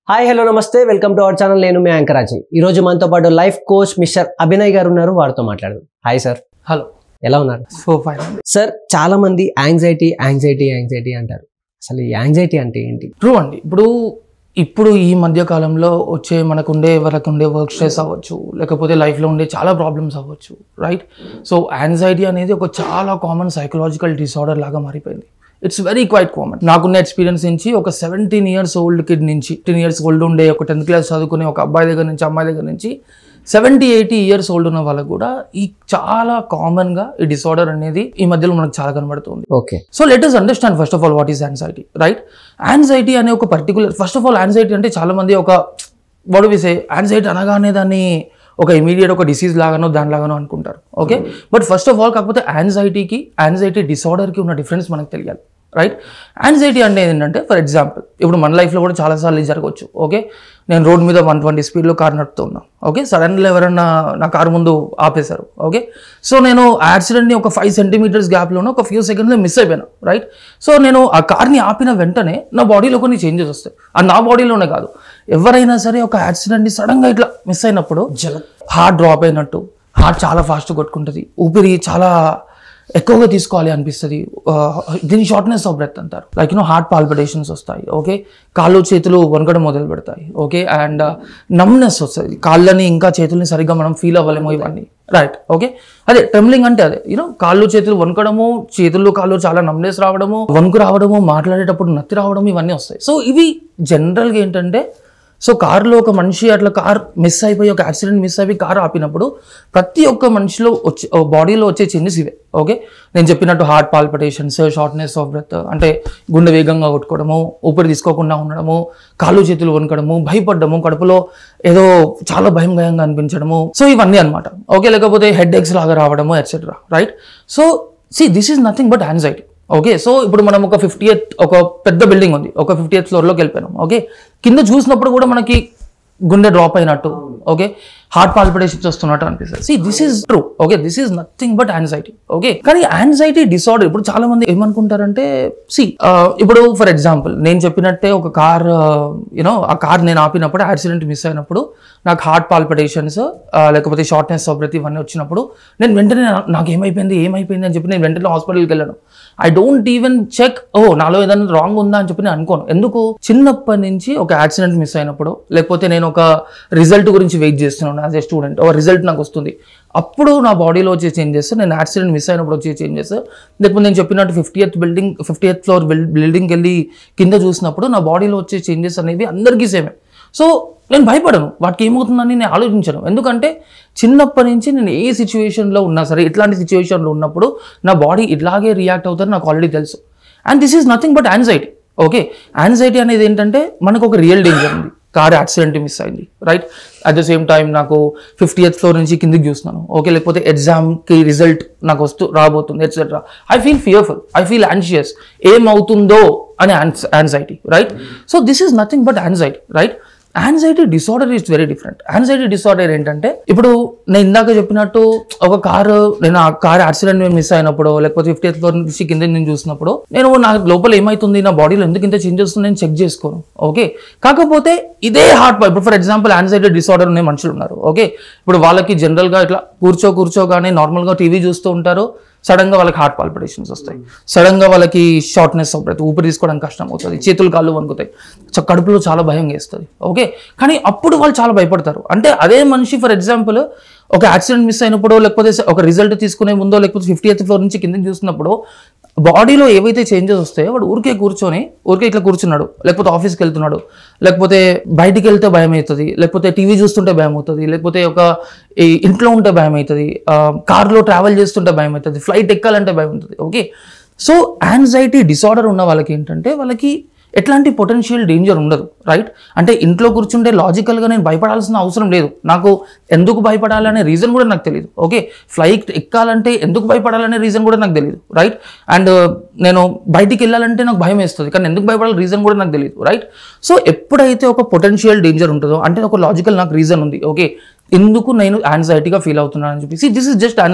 hi hello నమస్తే welcome to our channel నేను మీ యాంకరాజీ ఈ రోజు మనతో పాటు లైఫ్ కోచ్ మిస్టర్ అభినయ్ గారు ఉన్నారు వారితో మాట్లాడదాం హాయ్ సార్ హలో ఎలా ఉన్నారు సో ఫైన్ సార్ చాలా మంది యాంగ్జైటీ యాంగ్జైటీ యాంగ్జైటీ అంటారు అసలు ఈ యాంగ్జైటీ అంటే ఏంటి ట్రూ అండి ఇప్పుడు ఇప్పుడు ఈ మధ్య కాలంలో వచ్చే మనకు ఉండే వరకు ఉండే వర్క్ స్ట్రెస్ అవ్వచ్చు లేకపోతే లైఫ్లో ఉండే చాలా ప్రాబ్లమ్స్ అవ్వచ్చు రైట్ సో యాంగ్జైటీ అనేది ఒక చాలా కామన్ సైకలాజికల్ డిసార్డర్ లాగా మారిపోయింది ఇట్స్ వెరీ క్వైట్ కామన్ నాకున్న ఎక్స్పీరియన్స్ నుంచి ఒక సెవెంటీన్ ఇయర్స్ ఓల్డ్ కిడ్ నుంచి టెన్ ఇయర్స్ ఓల్డ్ ఉండే ఒక టెన్త్ క్లాస్ చదువుకునే ఒక అబ్బాయి దగ్గర నుంచి అమ్మాయి దగ్గర నుంచి సెవెంటీ ఎయిటీ ఇయర్స్ ఓల్డ్ ఉన్న వాళ్ళకు కూడా ఈ చాలా కామన్గా ఈ డిసార్డర్ అనేది ఈ మధ్యలో మనకు చాలా కనబడుతుంది okay so let us understand first of all what is anxiety right anxiety అనే ఒక particular first of all anxiety అంటే చాలా మంది ఒక వాడు విసే యాంగ్జైటీ అనగానే దాన్ని ఒక ఇమీడియట్ ఒక డిసీజ్ లాగానో దానిలాగానో అనుకుంటారు okay but first of all కాకపోతే యాంగ్జైటీకి యాంగ్జైటీ డిసార్డర్కి ఉన్న డిఫరెన్స్ మనకు తెలియాలి రైట్ యాంగ్జైటీ అంటే ఏంటంటే ఫర్ ఎగ్జాంపుల్ ఇప్పుడు మన లైఫ్లో కూడా చాలాసార్లు ఇది జరగవచ్చు ఓకే నేను రోడ్ మీద వన్ ట్వంటీ స్పీడ్లో కార్ నడుపుతూ ఉన్నా ఓకే సడన్గా ఎవరన్నా నా కారు ముందు ఆపేశారు ఓకే సో నేను ఆ యాక్సిడెంట్ని ఒక ఫైవ్ సెంటీమీటర్స్ గ్యాప్లోనే ఒక ఫ్యూ సెకండ్స్లో మిస్ అయిపోయాను రైట్ సో నేను ఆ కార్ని ఆపిన వెంటనే నా బాడీలో కొన్ని చేంజెస్ వస్తాయి అది నా బాడీలోనే కాదు ఎవరైనా సరే ఒక యాక్సిడెంట్ని సడన్గా ఇట్లా మిస్ అయినప్పుడు హార్ట్ డ్రాప్ అయినట్టు హార్ట్ చాలా ఫాస్ట్ కొట్టుకుంటుంది ఊపిరి చాలా ఎక్కువగా తీసుకోవాలి అనిపిస్తుంది ఆ, దీని షార్ట్నెస్ ఆఫ్ బ్రెత్ అంటారు లైక్ యూనో హార్ట్ పాల్పిటేషన్స్ వస్తాయి ఓకే కాళ్ళు చేతులు వనకడం మొదలు పెడతాయి ఓకే అండ్ నమ్నెస్ వస్తుంది కాళ్ళని ఇంకా చేతుల్ని సరిగ్గా మనం ఫీల్ అవ్వలేము ఇవన్నీ రైట్ ఓకే అదే ట్రెమ్లింగ్ అంటే అదే యూనో కాళ్ళు చేతులు వనకడము చేతులు కాళ్ళు చాలా నమ్నెస్ రావడము వణుకు రావడము మాట్లాడేటప్పుడు నత్తి రావడము ఇవన్నీ వస్తాయి సో ఇవి జనరల్గా ఏంటంటే సో కారులో ఒక మనిషి అట్లా కార్ మిస్ అయిపోయి ఒక యాక్సిడెంట్ మిస్ అయిపోయి కార్ ఆపినప్పుడు ప్రతి ఒక్క మనిషిలో వచ్చే బాడీలో వచ్చే చేంజెస్ ఇవే ఓకే నేను చెప్పినట్టు heart palpitations shortness of breath అంటే గుండె వేగంగా కొట్టుకోవడము ఊపిరి తీసుకోకుండా ఉండడము కాళ్ళు చేతులు వణకడము భయపడ్డము కడుపులో ఏదో చాలా భయం భయంగా అనిపించడము సో ఇవన్నీ అనమాట ఓకే లేకపోతే హెడ్ ఎక్స్ లాగా రావడము etcetera right so see this is nothing but anxiety okay so ఇప్పుడు మనం ఒక ఫిఫ్టీ ఒక పెద్ద బిల్డింగ్ ఉంది ఒక ఫిఫ్టీ ఎయిత్ ఫ్లోర్లోకి వెళ్ళిపోయినాం ఓకే కింద చూసినప్పుడు కూడా మనకి గుండె డ్రాప్ అయినట్టు ఓకే హార్ట్ పాల్పిటేషన్స్ వస్తున్నట్టు అనిపిస్తుంది see this is true okay this is nothing but anxiety okay కానీ యాంగ్జైటీ డిసార్డర్ ఇప్పుడు చాలా మంది ఏమనుకుంటారంటే సి ఇప్పుడు ఫర్ ఎగ్జాంపుల్ నేను చెప్పినట్టే ఒక కార్ యూనో ఆ కార్ నేను ఆపినప్పుడు యాక్సిడెంట్ మిస్ అయినప్పుడు నాకు హార్ట్ పాల్పిటేషన్స్ లేకపోతే షార్ట్నెస్ ఆఫ్ బ్రెత్ ఇవన్నీ వచ్చినప్పుడు నేను వెంటనే నా- నాకు ఏమైపోయింది ఏమైపోయింది అని చెప్పి నేను వెంటనే హాస్పిటల్కి వెళ్ళాను ఐ డోంట్ ఈవెన్ చెక్ ఓ నాలో ఏదైనా రాంగ్ ఉందా అని చెప్పి నేను అనుకోను ఎందుకు చిన్నప్పటి నుంచి ఒక యాక్సిడెంట్ మిస్ అయినప్పుడు లేకపోతే నేను ఒక రిజల్ట్ గురించి వెయిట్ చేస్తున్నాను యాజ్ ఏ స్టూడెంట్ ఒక రిజల్ట్ నాకు వస్తుంది అప్పుడు నా బాడీలో వచ్చే చేంజెస్ నేను యాక్సిడెంట్ మిస్ అయినప్పుడు వచ్చే చేంజెస్ లేకపోతే నేను చెప్పినట్టు ఫిఫ్టీ ఎత్ బిల్డింగ్ ఫిఫ్టీ ఎత్ ఫ్లోర్ బిల్డింగ్కి వెళ్ళి కింద చూసినప్పుడు నా బాడీలో వచ్చే చేంజెస్ అనేవి అందరికీ సేమే సో నేను భయపడను వాటికి ఏమవుతుందని నేను ఆలోచించను ఎందుకంటే చిన్నప్పటి నుంచి నేను ఏ సిచ్యువేషన్లో ఉన్నా సరే ఇట్లాంటి సిచ్యువేషన్లో ఉన్నప్పుడు నా బాడీ ఇట్లాగే రియాక్ట్ అవుతుందని నాకు ఆల్రెడీ తెలుసు and this is nothing but anxiety okay anxiety అనేది ఏంటంటే మనకు ఒక రియల్ డేంజర్ ఉంది కార్ యాక్సిడెంట్ మిస్ అయింది right at the same time నాకు ఫిఫ్టీ ఎత్ ఫ్లోర్ నుంచి కిందికి చూస్తున్నాను ఓకే లేకపోతే ఎగ్జామ్కి రిజల్ట్ నాకు వస్తూ రాబోతుంది etcetera I feel fearful I feel anxious ఏమవుతుందో అనే anxiety right so this is nothing but anxiety right anxiety disorder is very different anxiety disorder ఏంటంటే ఇప్పుడు నేను ఇందాక చెప్పినట్టు ఒక కారు నేను ఆ కార్ యాక్సిడెంట్ మిస్ అయినప్పుడు లేకపోతే ఫిఫ్టీ ఫ్లోర్ నుంచి కింద నేను చూసినప్పుడు నేను నా లోపల ఏమైతుంది నా బాడీలో ఎందుకు ఇంత చేంజ్ వస్తుంది నేను చెక్ చేసుకోను ఓకే కాకపోతే ఇదే హార్ట్ ఇప్పుడు ఫర్ ఎగ్జాంపుల్ యాంగ్జైటీ డిసార్డర్ ఉన్న మనుషులు ఉన్నారు ఓకే ఇప్పుడు వాళ్ళకి జనరల్గా ఇట్లా కూర్చో కూర్చోగానే నార్మల్గా టీవీ చూస్తూ ఉంటారు సడన్ గా వాళ్ళకి హార్ట్ పాల్పిటేషన్స్ వస్తాయి సడన్ గా వాళ్ళకి షార్ట్నెస్ ఆఫ్ బ్రెత్ ఊపిరి తీసుకోవడానికి కష్టం అవుతుంది చేతులు కాళ్ళు వణుకుతాయి సో కడుపులో చాలా భయం వేస్తుంది ఓకే కానీ అప్పుడు వాళ్ళు చాలా భయపడతారు అంటే అదే మనిషి ఫర్ ఎగ్జాంపుల్ ఒక యాక్సిడెంట్ మిస్ అయినప్పుడు లేకపోతే ఒక రిజల్ట్ తీసుకునే ముందో లేకపోతే ఫిఫ్టీ ఎయిత్ ఫ్లోర్ నుంచి కిందకి చూసినప్పుడు బాడీలో ఏవైతే చేంజెస్ వస్తాయో వాడు ఊరికే కూర్చొని ఊరికే ఇట్లా కూర్చున్నాడు లేకపోతే ఆఫీస్కి వెళ్తున్నాడు లేకపోతే బయటికి వెళ్తే భయం అవుతుంది లేకపోతే టీవీ చూస్తుంటే భయం అవుతుంది లేకపోతే ఒక ఈ ఇంట్లో ఉంటే భయం అవుతుంది కార్లో ట్రావెల్ చేస్తుంటే భయం అవుతుంది ఫ్లైట్ ఎక్కాలంటే భయం ఉంటుంది ఓకే సో యాంగ్జైటీ డిసార్డర్ ఉన్న వాళ్ళకి ఏంటంటే వాళ్ళకి ఎట్లాంటి పొటెన్షియల్ డేంజర్ ఉండదు రైట్ అంటే ఇంట్లో కూర్చుంటే లాజికల్గా నేను భయపడాల్సిన అవసరం లేదు నాకు ఎందుకు భయపడాలనే రీజన్ కూడా నాకు తెలియదు ఓకే ఫ్లైట్ ఎక్కాలంటే ఎందుకు భయపడాలనే రీజన్ కూడా నాకు తెలియదు రైట్ అండ్ నేను బయటికి వెళ్ళాలంటే నాకు భయం వేస్తుంది కానీ ఎందుకు భయపడాలి రీజన్ కూడా నాకు తెలియదు రైట్ సో ఎప్పుడైతే ఒక పొటెన్షియల్ డేంజర్ ఉంటుందో అంటే ఒక లాజికల్ నాకు రీజన్ ఉంది ఓకే ఎందుకు నేను యాంగ్జైటీగా ఫీల్ అవుతున్నాను అని చెప్పేసి this is just anxiety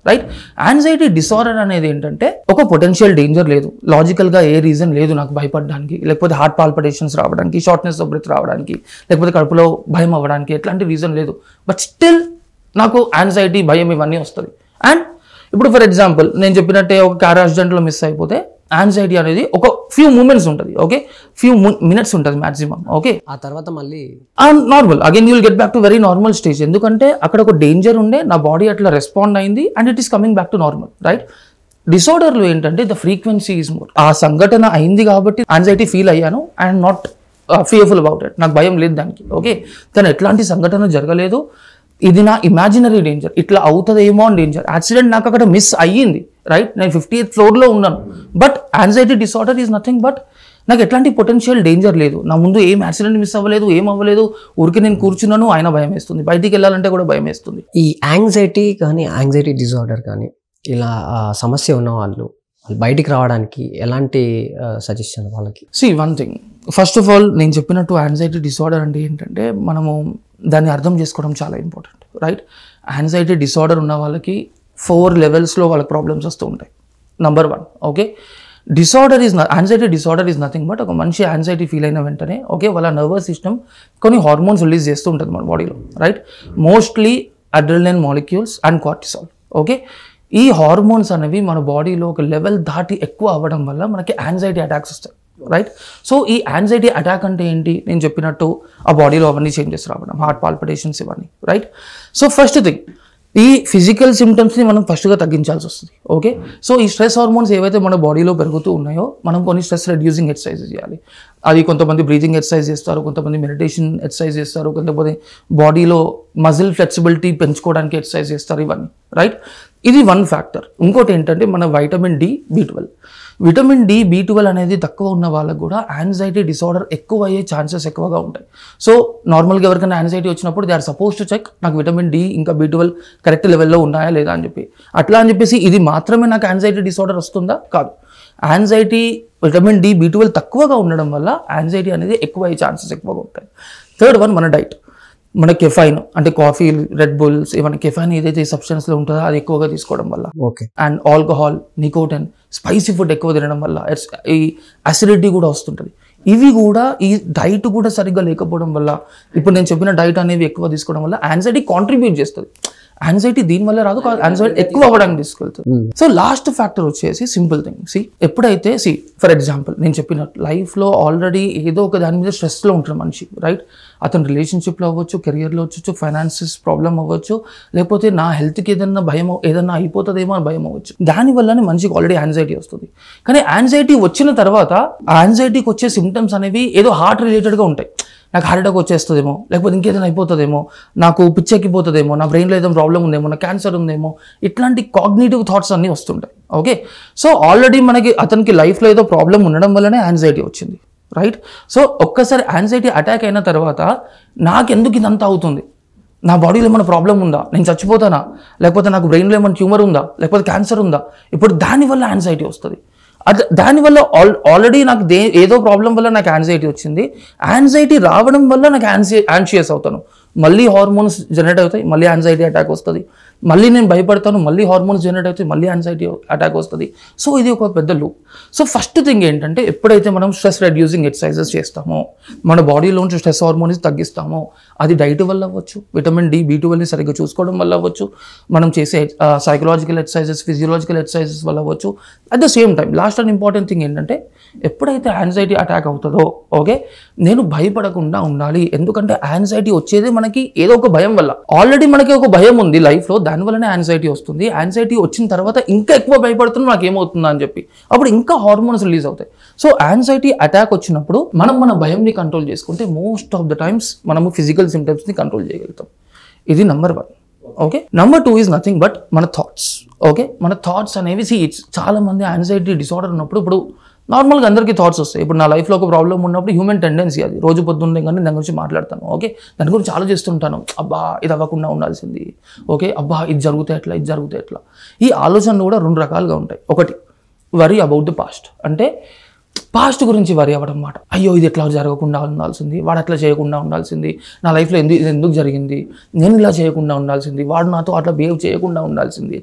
right anxiety disorder అనేది ఏంటంటే ఒక పొటెన్షియల్ డేంజర్ లేదు లాజికల్గా ఏ రీజన్ లేదు నాకు భయపడడానికి లేకపోతే హార్ట్ పాల్పిటేషన్స్ రావడానికి షార్ట్నెస్ ఆఫ్ బ్రెత్ రావడానికి లేకపోతే కడుపులో భయం అవ్వడానికి ఎట్లాంటి రీజన్ లేదు బట్ స్టిల్ నాకు యాంగ్జైటీ భయం ఇవన్నీ వస్తుంది అండ్ ఇప్పుడు ఫర్ ఎగ్జాంపుల్ నేను చెప్పినట్టే ఒక కార్ యాక్సిడెంట్లో మిస్ అయిపోతే యాంగ్జైటీ అనేది ఒక ఫ్యూ మూమెంట్స్ ఉంటుంది ఓకే ఫ్యూ మినిట్స్ ఉంటుంది మాక్సిమం ఓకే ఆ తర్వాత మళ్ళీ normal again you'll get back to very normal stage ఎందుకంటే అక్కడ ఒక డేంజర్ ఉండే నా బాడీ అట్లా రెస్పాండ్ అయింది and it is coming back to normal right డిసార్డర్లు ఏంటంటే ద ఫ్రీక్వెన్సీ ఈజ్ మోర్ ఆ సంఘటన అయింది కాబట్టి యాంగ్జైటీ ఫీల్ అయ్యాను and not fearful about it నాకు భయం లేదు దానికి ఓకే కానీ ఎట్లాంటి సంఘటన జరగలేదు ఇది నా ఇమాజినరీ డేంజర్ ఇట్లా అవుతుందేమో అని డేంజర్ యాక్సిడెంట్ నాకు అక్కడ మిస్ అయ్యింది రైట్ నేను ఫిఫ్టీ ఎయిత్ ఫ్లోర్లో ఉన్నాను but anxiety disorder is nothing but నాకు ఎట్లాంటి పొటెన్షియల్ డేంజర్ లేదు నా ముందు ఏం యాక్సిడెంట్ మిస్ అవ్వలేదు ఏం అవ్వలేదు ఊరికి నేను కూర్చున్నాను ఆయన భయం వేస్తుంది బయటికి వెళ్ళాలంటే కూడా భయం వేస్తుంది ఈ యాంగ్జైటీ కానీ యాంగ్జైటీ డిజార్డర్ కానీ ఇలా ఆ, సమస్య ఉన్న వాళ్ళు వాళ్ళు బయటికి రావడానికి ఎలాంటి సజెషన్ వాళ్ళకి see one thing first of all నేను చెప్పినట్టు యాంగ్జైటీ డిసార్డర్ అంటే ఏంటంటే మనము దాన్ని అర్థం చేసుకోవడం చాలా ఇంపార్టెంట్ రైట్ యాంగ్జైటీ డిసార్డర్ ఉన్న వాళ్ళకి ఫోర్ లెవెల్స్లో వాళ్ళకి ప్రాబ్లమ్స్ వస్తూ ఉంటాయి number one okay disorder is anxiety disorder is nothing but ఒక మనిషి యాంగ్జైటీ ఫీల్ అయిన వెంటనే ఓకే వాళ్ళ నర్వస్ సిస్టమ్ కొన్ని హార్మోన్స్ రిలీజ్ చేస్తూ ఉంటుంది మన బాడీలో right mostly adrenal molecules and cortisol okay ఈ హార్మోన్స్ అనేవి మన బాడీలో ఒక లెవెల్ దాటి ఎక్కువ అవ్వడం వల్ల మనకి యాంగ్జైటీ అటాక్స్ వస్తాయి రైట్ సో ఈ యాంగ్జైటీ అటాక్ అంటే ఏంటి నేను చెప్పినట్టు ఆ బాడీలో అవన్నీ చేంజెస్ రావడం హార్ట్ పాల్పిటేషన్స్ ఇవన్నీ రైట్ సో ఫస్ట్ థింగ్ ఈ ఫిజికల్ సిమ్టమ్స్ని మనం ఫస్ట్గా తగ్గించాల్సి వస్తుంది ఓకే సో ఈ స్ట్రెస్ హార్మోన్స్ ఏవైతే మన బాడీలో పెరుగుతూ ఉన్నాయో మనం కొన్ని స్ట్రెస్ రెడ్యూసింగ్ ఎక్సర్సైజెస్ చేయాలి అది కొంతమంది బ్రీతింగ్ ఎక్సర్సైజ్ చేస్తారు కొంతమంది మెడిటేషన్ ఎక్సర్సైజ్ చేస్తారు కొంతమంది బాడీలో మజిల్ ఫ్లెక్సిబిలిటీ పెంచుకోవడానికి ఎక్సర్సైజ్ చేస్తారు ఇవన్నీ రైట్ ఇది వన్ ఫ్యాక్టర్ ఇంకోటి ఏంటంటే మన vitamin D B twelve vitamin D B twelve అనేది తక్కువ ఉన్న వాళ్ళకు కూడా యాంగ్జైటీ డిసార్డర్ ఎక్కువ అయ్యే ఛాన్సెస్ ఎక్కువగా ఉంటాయి సో నార్మల్గా ఎవరికైనా యాంగ్జైటీ వచ్చినప్పుడు they are suppose to check నాకు విటమిన్ డి ఇంకా బీ ట్వెల్వ్ కరెక్ట్ లెవెల్లో ఉన్నాయా లేదా అని చెప్పి అట్లా అని చెప్పేసి ఇది మాత్రమే నాకు యాంగ్జైటీ డిసార్డర్ వస్తుందా కాదు anxiety vitamin D B twelve తక్కువగా ఉండడం వల్ల యాంగ్జైటీ అనేది ఎక్కువ అయ్యే ఛాన్సెస్ ఎక్కువగా ఉంటాయి థర్డ్ వన్ మన డైట్ మన కెఫైన్ అంటే కాఫీ రెడ్ బుల్స్ ఏమైనా కెఫైన్ ఏదైతే సబ్స్టెన్స్లో ఉంటుందో అది ఎక్కువగా తీసుకోవడం వల్ల okay and alcohol nicotine spicy food ఎక్కువ తినడం వల్ల it's- ఈ అసిడిటీ కూడా వస్తుంటుంది ఇవి కూడా ఈ డైట్ కూడా సరిగ్గా లేకపోవడం వల్ల ఇప్పుడు నేను చెప్పిన డైట్ అనేవి ఎక్కువ తీసుకోవడం వల్ల యాంగ్జైటీ కాంట్రిబ్యూట్ చేస్తుంది యాంగ్జైటీ దీని వల్ల రాదు యాంగ్జైటీ ఎక్కువ అవ్వడానికి తీసుకెళ్తుంది సో లాస్ట్ ఫ్యాక్టర్ వచ్చేసి సింపుల్ థింగ్ సి ఎప్పుడైతే సి ఫర్ ఎగ్జాంపుల్ నేను చెప్పినట్టు లైఫ్లో ఆల్రెడీ ఏదో ఒక దాని మీద స్ట్రెస్లో ఉంటాడు మనిషి రైట్ అతను రిలేషన్షిప్లో అవ్వచ్చు కెరియర్లో అవ్వచ్చు ఫైనాన్సెస్ ప్రాబ్లం అవ్వచ్చు లేకపోతే నా హెల్త్కి ఏదన్నా భయం ఏదన్నా అయిపోతుందేమో అని భయం అవ్వచ్చు దాని వల్లనే మనిషికి ఆల్రెడీ యాంగ్జైటీ వస్తుంది కానీ యాంగ్జైటీ వచ్చిన తర్వాత ఆ యాంగ్జైటీకి వచ్చే సిమ్టమ్స్ అనేవి ఏదో హార్ట్ రిలేటెడ్గా ఉంటాయి నాకు హార్ట్ అటాక్ వచ్చేస్తుందేమో లేకపోతే ఇంకేదైనా అయిపోతుందేమో నాకు పిచ్చెక్కిపోతుందేమో నా బ్రెయిన్లో ఏదైనా ప్రాబ్లం ఉందేమో నా క్యాన్సర్ ఉందేమో ఇట్లాంటి కాగ్నేటివ్ థాట్స్ అన్నీ వస్తుంటాయి ఓకే సో ఆల్రెడీ మనకి అతనికి లైఫ్లో ఏదో ప్రాబ్లం ఉండడం వల్లనే యాంగ్జైటీ వచ్చింది రైట్ సో ఒక్కసారి యాంగ్జైటీ అటాక్ అయిన తర్వాత నాకెందుకు ఇదంతా అవుతుంది నా బాడీలో ఏమైనా ప్రాబ్లం ఉందా నేను చచ్చిపోతానా లేకపోతే నాకు బ్రెయిన్లో ఏమైనా ట్యూమర్ ఉందా లేకపోతే క్యాన్సర్ ఉందా ఇప్పుడు దానివల్ల యాంగ్జైటీ వస్తుంది అట్లా దానివల్ల ఆల్ ఆల్రెడీ నాకు దే ఏదో ప్రాబ్లం వల్ల నాకు యాంగ్జైటీ వచ్చింది యాంగ్జైటీ రావడం వల్ల నాకు యాన్సి యాన్షియస్ అవుతాను మళ్ళీ హార్మోన్స్ జనరేట్ అవుతాయి మళ్ళీ యాంగ్జైటీ అటాక్ వస్తుంది మళ్ళీ నేను భయపడతాను మళ్ళీ హార్మోన్స్ జనరేట్ అవుతాయి మళ్ళీ యాంగ్జైటీ అటాక్ వస్తుంది సో ఇది ఒక పెద్ద లూప్ సో ఫస్ట్ థింగ్ ఏంటంటే ఎప్పుడైతే మనం స్ట్రెస్ రెడ్యూసింగ్ ఎక్సర్సైజెస్ చేస్తామో మన బాడీలోంచి స్ట్రెస్ హార్మోన్స్ తగ్గిస్తామో అది డైట్ వల్ల అవ్వచ్చు విటమిన్ డి బీ ట్వెల్వ్ని సరిగ్గా చూసుకోవడం వల్ల అవ్వచ్చు మనం చేసే సైకలాజికల్ ఎక్సర్సైజెస్ ఫిజియలాజికల్ ఎక్సర్సైజెస్ వల్ల అవ్వచ్చు at the same time last and important thing ఏంటంటే ఎప్పుడైతే యాంగ్జైటీ అటాక్ అవుతుందో ఓకే నేను భయపడకుండా ఉండాలి ఎందుకంటే యాంగ్జైటీ వచ్చేదే మనకి ఏదో ఒక భయం వల్ల ఆల్రెడీ మనకి ఒక భయం ఉంది లైఫ్లో దానివల్లనే యాంగ్జైటీ వస్తుంది యాంగ్జైటీ వచ్చిన తర్వాత ఇంకా ఎక్కువ భయపడుతున్నా నాకు ఏమవుతుందా అని చెప్పి అప్పుడు ఇంకా హార్మోన్స్ రిలీజ్ అవుతాయి సో యాంగ్జైటీ అటాక్ వచ్చినప్పుడు మనం మన భయంని కంట్రోల్ చేసుకుంటే మోస్ట్ ఆఫ్ ద టైమ్స్ మనము ఫిజికల్ సిమ్టమ్స్ని కంట్రోల్ చేయగలుగుతాం ఇది number one okay number two is nothing but మన థాట్స్ ఓకే మన థాట్స్ అనేవి సి ఇట్స్ చాలా మంది యాంగ్జైటీ డిసార్డర్ ఉన్నప్పుడు ఇప్పుడు నార్మల్గా అందరికీ థాట్స్ వస్తాయి ఇప్పుడు నా లైఫ్లో ఒక ప్రాబ్లం ఉన్నప్పుడు హ్యూమన్ టెండెన్సీ అది రోజు పొద్దున్నే కానీ దాని గురించి మాట్లాడతాను ఓకే దాని గురించి ఆలోచిస్తుంటాను అబ్బా ఇది అవ్వకుండా ఉండాల్సింది ఓకే అబ్బా ఇది జరిగితే ఎట్లా ఇది జరిగితే ఎట్లా ఈ ఆలోచనలు కూడా రెండు రకాలుగా ఉంటాయి ఒకటి వరీ అబౌట్ ది పాస్ట్ అంటే పాస్ట్ గురించి వరి అవ్వడం మాట అయ్యో ఇది ఎట్లా జరగకుండా ఉండాల్సింది వాడు అట్లా చేయకుండా ఉండాల్సింది నా లైఫ్లో ఎందుకు ఇది ఎందుకు జరిగింది నేను ఇలా చేయకుండా ఉండాల్సింది వాడు నాతో అట్లా బిహేవ్ చేయకుండా ఉండాల్సింది ఎట్సెట్రా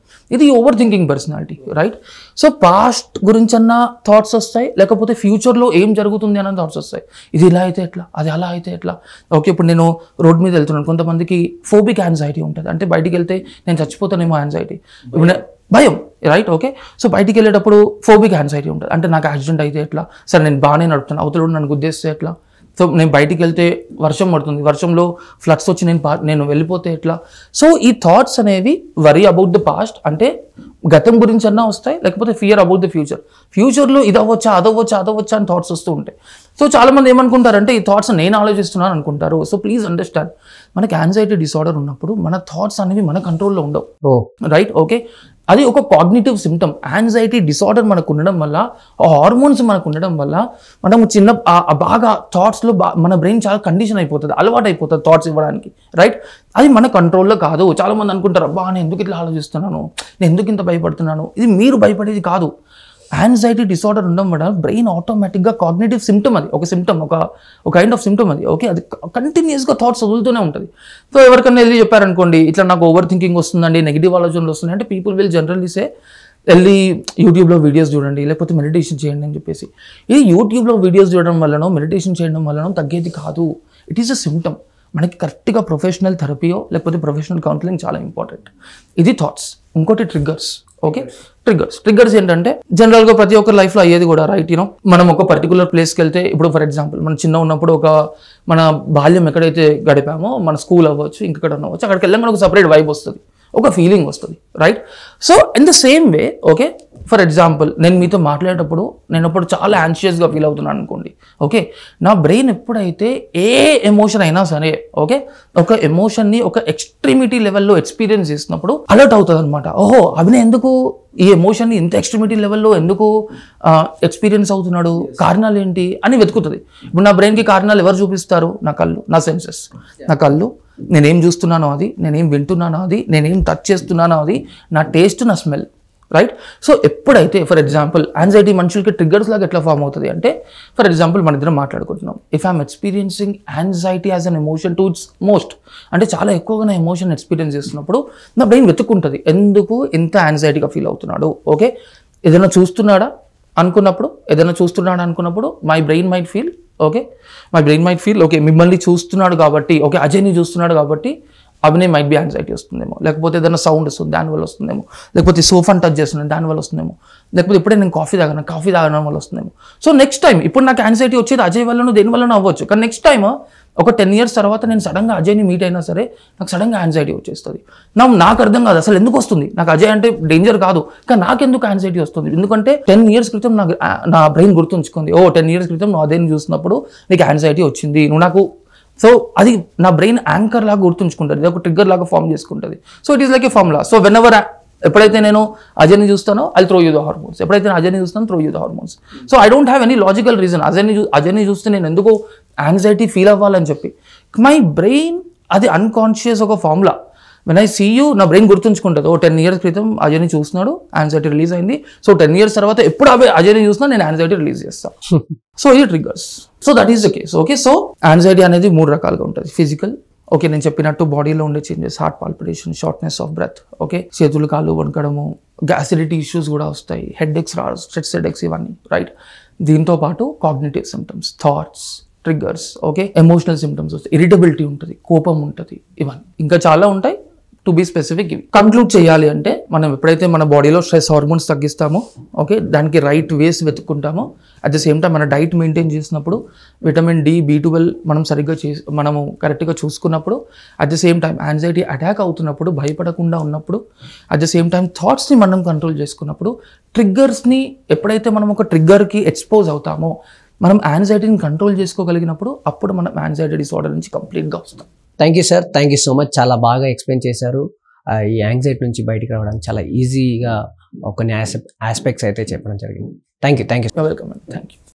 ఇది over thinking personality right so past గురించన్న థాట్స్ వస్తాయి లేకపోతే ఫ్యూచర్లో ఏం జరుగుతుంది అన్న థాట్స్ వస్తాయి ఇది ఇలా అయితే ఎట్లా అది అలా అయితే ఎట్లా ఓకే ఇప్పుడు నేను రోడ్ మీద వెళ్తున్నాను కొంతమందికి ఫోబిక్ యాంగ్జైటీ ఉంటుంది అంటే బయటికి వెళ్తే నేను చచ్చిపోతానేమో యాంగ్జైటీ ఇప్పుడు నే- భయం రైట్ ఓకే సో బయటికి వెళ్ళేటప్పుడు ఫోబిక్ యాంగ్జైటీ ఉంటుంది అంటే నాకు యాక్సిడెంట్ అయితే ఎట్లా సరే నేను బాగానే నడుపుతాను అవతల నన్ను గుద్దేస్తే ఎట్లా సో నేను బయటికి వెళ్తే వర్షం పడుతుంది వర్షంలో ఫ్లడ్స్ వచ్చి నేను పా- నేను వెళ్ళిపోతే ఎట్లా సో ఈ థాట్స్ అనేవి వరీ అబౌట్ ద పాస్ట్ అంటే గతం గురించి అన్నా వస్తాయి లేకపోతే ఫియర్ అబౌట్ ద ఫ్యూచర్ ఫ్యూచర్లో ఇది అవ్వచ్చా అదవ్వచ్చా అదవ్వచ్చా అని థాట్స్ వస్తూ ఉంటాయి సో చాలా మంది ఏమనుకుంటారంటే ఈ థాట్స్ నేను ఆలోచిస్తున్నాను అనుకుంటారు సో ప్లీజ్ అండర్స్టాండ్ మనకి యాంగ్జైటీ డిసార్డర్ ఉన్నప్పుడు మన థాట్స్ అనేవి మన కంట్రోల్లో ఉండవు ఓ రైట్ ఓకే అది ఒక కాగ్నిటివ్ సిమ్టమ్ యాంగ్జైటీ డిసార్డర్ మనకు ఉండడం వల్ల ఆ హార్మోన్స్ మనకు ఉండడం వల్ల మనం చిన్న ఆ- ఆ బాగా థాట్స్లో బా మన బ్రెయిన్ చాలా కండిషన్ అయిపోతుంది అలవాటు అయిపోతుంది థాట్స్ ఇవ్వడానికి రైట్ అది మన కంట్రోల్లో కాదు చాలా మంది అనుకుంటారు అబ్బా నేను ఎందుకు ఇట్లా ఆలోచిస్తున్నాను నేను ఎందుకు ఇంత భయపడుతున్నాను ఇది మీరు భయపడేది కాదు యాంగ్జైటీ డిసార్డర్ ఉండడం వల్ల బ్రెయిన్ ఆటోమేటిక్గా కాగ్నేటివ్ సిమ్టమ్ అది ఒక సిమ్టమ్ ఒక ఒక కైండ్ ఆఫ్ సిమ్టమ్ అది ఓకే అది కంటిన్యూస్గా థాట్స్ వదులుతూనే ఉంటుంది సో ఎవరికైనా వెళ్ళి చెప్పారనుకోండి ఇట్లా నాకు ఓవర్ థింకింగ్ వస్తుందండి నెగిటివ్ ఆలోచనలు వస్తున్నాయి అంటే పీపుల్ విల్ జనరల్లీ సే వెళ్ళి యూట్యూబ్లో వీడియోస్ చూడండి లేకపోతే మెడిటేషన్ చేయండి అని చెప్పేసి ఇది యూట్యూబ్లో వీడియోస్ చూడడం వల్లనో మెడిటేషన్ చేయడం వల్లనో తగ్గేది కాదు ఇట్ ఈస్ అ సిమ్టమ్ మనకి కరెక్ట్గా ప్రొఫెషనల్ థెరపీయో లేకపోతే ప్రొఫెషనల్ కౌన్సిలింగ్ చాలా ఇంపార్టెంట్ ఇది థాట్స్ ఇంకోటి ట్రిగ్గర్స్ ఓకే ట్రిగ్గర్స్ ట్రిగ్గర్స్ ఏంటంటే జనరల్గా ప్రతి ఒక్కరి లైఫ్లో అయ్యేది కూడా రైట్ యూనో మనం ఒక పర్టికులర్ ప్లేస్కి వెళ్తే ఇప్పుడు ఫర్ ఎగ్జాంపుల్ మనం చిన్న ఉన్నప్పుడు ఒక మన బాల్యం ఎక్కడైతే గడిపామో మన స్కూల్ అవ్వచ్చు ఇంకెక్కడ అవ్వచ్చు అక్కడికి వెళ్ళాం మనకు సపరేట్ వైబ్ వస్తుంది ఒక ఫీలింగ్ వస్తుంది right so in the same way okay for example నేను మీతో మాట్లాడేటప్పుడు నేను అప్పుడు చాలా యాన్షియస్గా ఫీల్ అవుతున్నాను అనుకోండి ఓకే నా బ్రెయిన్ ఎప్పుడైతే ఏ ఎమోషన్ అయినా సరే ఓకే ఒక ఎమోషన్ని ఒక ఎక్స్ట్రీమిటీ లెవెల్లో ఎక్స్పీరియన్స్ చేసినప్పుడు అలర్ట్ అవుతుంది అనమాట ఓహో అభినయ్ ఎందుకు ఈ ఎమోషన్ని ఇంత ఎక్స్ట్రీమిటీ లెవెల్లో ఎందుకు ఎక్స్పీరియన్స్ అవుతున్నాడు కారణాలు ఏంటి అని వెతుకుతుంది ఇప్పుడు నా బ్రెయిన్కి కారణాలు ఎవరు చూపిస్తారు నా కళ్ళు నా సెన్సెస్ నా కళ్ళు నేనేం చూస్తున్నానో అది నేనేం వింటున్నానో అది నేనేం టచ్ చేస్తున్నానో అది నా టేస్ట్ నా స్మెల్ రైట్ సో ఎప్పుడైతే ఫర్ ఎగ్జాంపుల్ యాంగ్జైటీ మనుషులకి ట్రిగ్గర్స్ లాగా ఎట్లా ఫామ్ అవుతుంది అంటే ఫర్ ఎగ్జాంపుల్ మన ఇద్దరం మాట్లాడుకుంటున్నాం if I'm experiencing anxiety as an emotion too it's most అంటే చాలా ఎక్కువగా నా ఎమోషన్ ఎక్స్పీరియన్స్ చేస్తున్నప్పుడు నా బ్రెయిన్ వెతుక్కుంటుంది ఎందుకు ఇంత యాంగ్జైటీగా ఫీల్ అవుతున్నాడు ఓకే ఏదైనా చూస్తున్నాడా అనుకున్నప్పుడు ఏదైనా చూస్తున్నాడు అనుకున్నప్పుడు my brain might feel okay my brain might feel okay మిమ్మల్ని చూస్తున్నాడు కాబట్టి ఓకే అజయ్ని చూస్తున్నాడు కాబట్టి అభినయ్ మైట్ బి యాంగ్జైటీ వస్తుందేమో లేకపోతే ఏదైనా సౌండ్ వస్తుంది దానివల్ల వస్తుందేమో లేకపోతే సోఫాని టచ్ చేస్తున్నాను దానివల్ల వస్తుందేమో లేకపోతే ఇప్పుడే నేను కాఫీ తాగాను కాఫీ తాగడం వల్ల వస్తుందేమో సో నెక్స్ట్ టైం ఇప్పుడు నాకు యాంగ్జైటీ వచ్చేది అజయ్ వల్లనో దేని వల్లనో అవ్వచ్చు కానీ నెక్స్ట్ టైం ఒక టెన్ ఇయర్స్ తర్వాత నేను సడన్గా అజయ్ని మీట్ అయినా సరే నాకు సడన్గా యాంగ్జైటీ వచ్చేస్తుంది నా నాకు అర్థం కాదు అసలు ఎందుకు వస్తుంది నాకు అజయ్ అంటే డేంజర్ కాదు కానీ నాకెందుకు యాంగ్జైటీ వస్తుంది ఎందుకంటే టెన్ ఇయర్స్ క్రితం నాకు ఆ, నా బ్రెయిన్ గుర్తుంచుకుంది ఓ టెన్ ఇయర్స్ క్రితం నువ్వు అదేని చూసినప్పుడు నీకు యాంగ్జైటీ వచ్చింది నువ్వు నాకు సో అది నా బ్రెయిన్ యాంకర్ లాగా గుర్తుంచుకుంటుంది ఇది ఒక ట్రిగ్గర్ లాగా ఫామ్ చేసుకుంటుంది so it is like a formula so whenever ఎప్పుడైతే నేను అజయ్ని చూస్తానో I throw you the hormones ఎప్పుడైతే నేను అజయ్ని చూస్తానో throw you the hormones so I don't have any logical reason అజయ్ని చూ అజయ్ని చూస్తే నేను ఎందుకు యాంగ్జైటీ ఫీల్ అవ్వాలని చెప్పి మై బ్రెయిన్ అది అన్కాన్షియస్ ఒక formula when I see you నా బ్రెయిన్ గుర్తుంచుకుంటుంది ఓ టెన్ ఇయర్స్ క్రితం అజయ్ని చూస్తున్నాడు యాంగ్జైటీ రిలీజ్ అయింది సో టెన్ ఇయర్స్ తర్వాత ఎప్పుడు అవే అజయ్ని చూసినా నేను యాంగ్జైటీ రిలీజ్ చేస్తాను సో ఇది triggers so that is the case okay so anxiety అనేది మూడు రకాలుగా ఉంటుంది ఫిజికల్ ఓకే నేను చెప్పినట్టు బాడీలో ఉండే changes heart palpitation shortness of breath okay చేతులు కాళ్ళు వణకడము గ్యాసిడిటీ ఇష్యూస్ కూడా వస్తాయి హెడ్ ఎక్స్ రా స్ట్రెస్ హెడ్ ఎక్స్ ఇవన్నీ రైట్ దీంతో పాటు cognitive symptoms thoughts triggers okay emotional symptoms వస్తాయి ఇరిటబిలిటీ ఉంటుంది కోపం ఉంటుంది ఇవన్నీ ఇంకా చాలా ఉంటాయి టు బీ స్పెసిఫిక్ ఇవి కంక్లూడ్ చేయాలి అంటే మనం ఎప్పుడైతే మన బాడీలో స్ట్రెస్ హార్మోన్స్ తగ్గిస్తామో ఓకే దానికి రైట్ వేస్ వెతుక్కుంటామో అట్ ద సేమ్ టైం మన డైట్ మెయింటైన్ చేసినప్పుడు విటమిన్ డి బీ ట్వెల్వ్ మనం సరిగ్గా చే మనము కరెక్ట్గా చూసుకున్నప్పుడు at the same time anxiety attack అవుతున్నప్పుడు భయపడకుండా ఉన్నప్పుడు అట్ ద సేమ్ టైం థాట్స్ని మనం కంట్రోల్ చేసుకున్నప్పుడు ట్రిగ్గర్స్ని ఎప్పుడైతే మనం ఒక ట్రిగ్గర్కి ఎక్స్పోజ్ అవుతామో మనం యాంగ్జైటీని కంట్రోల్ చేసుకోగలిగినప్పుడు అప్పుడు మనం యాంగ్జైటీ డిసార్డర్ నుంచి కంప్లీట్గా వస్తాం thank you sir thank you so much చాలా బాగా ఎక్స్ప్లెయిన్ చేశారు ఆ, ఈ యాంగ్జైటీ నుంచి బయటికి రావడానికి చాలా ఈజీగా కొన్ని ఆస్పెక్ట్స్ అయితే చెప్పడం జరిగింది thank you thank you welcome అండి థ్యాంక్ యూ